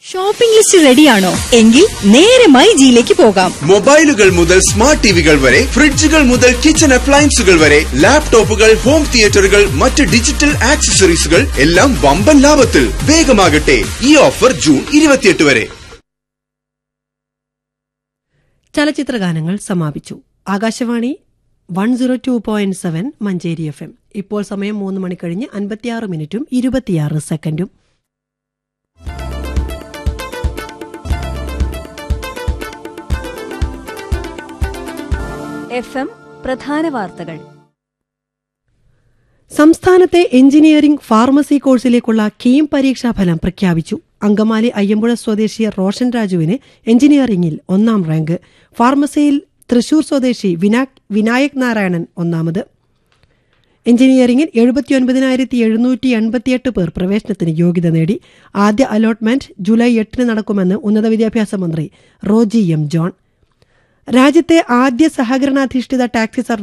shopping list റെഡിയാണോ എങ്കിൽ നേരെ മൈജിയിലേക്ക് പോകാം മൊബൈലുകൾ മുതൽ സ്മാർട്ട് ടിവികൾ വരെ ഫ്രിഡ്ജുകൾ മുതൽ കിച്ചൺ അപ്ലയൻസുകൾ വരെ ലാപ്ടോപ്പുകൾ ഹോം തിയേറ്ററുകൾ മറ്റ് ഡിജിറ്റൽ ആക്സസറീസുകൾ എല്ലാം വമ്പൻ ലാഭത്തിൽ വേഗമാകട്ടെ ഈ ഓഫർ ജൂൺ ഇരുപത്തിയെട്ട് വരെ ചലച്ചിത്ര ഗാനങ്ങൾ സമാപിച്ചു Akashvani one zero two point seven Manjeri F M ഇപ്പോൾ സമയം മൂന്ന് മണി കഴിഞ്ഞ് അൻപത്തിയാറ് മിനിറ്റും ഇരുപത്തിയാറ് സെക്കൻഡും എഫ് എം പ്രധാന വാർത്തകൾ സംസ്ഥാനത്തെ എഞ്ചിനീയറിംഗ് ഫാർമസി കോഴ്സിലേക്കുള്ള കീം പരീക്ഷാ ഫലം പ്രഖ്യാപിച്ചു അങ്കമാലി അയ്യമ്പുഴ സ്വദേശി റോഷൻ രാജുവിന് എഞ്ചിനീയറിംഗിൽ ഒന്നാം റാങ്ക് ഫാർമസിയിൽ തൃശൂർ സ്വദേശി വിനാ- വിനായക് നാരായണൻ ഒന്നാമത് എഞ്ചിനീയറിംഗിൽ എഴുപത്തിയൊൻപതിനായിരത്തി എഴുന്നൂറ്റി എൺപത്തിയെട്ട് പേർ പ്രവേശനത്തിന് യോഗ്യത നേടി ആദ്യ അലോട്ട്മെന്റ് ജൂലൈ എട്ടിന് നടക്കുമെന്ന് ഉന്നത വിദ്യാഭ്യാസ മന്ത്രി റോജി എം ജോൺ രാജ്യത്തെ ആദ്യ സഹകരണാധിഷ്ഠിത ടാക്സി സർവീസ്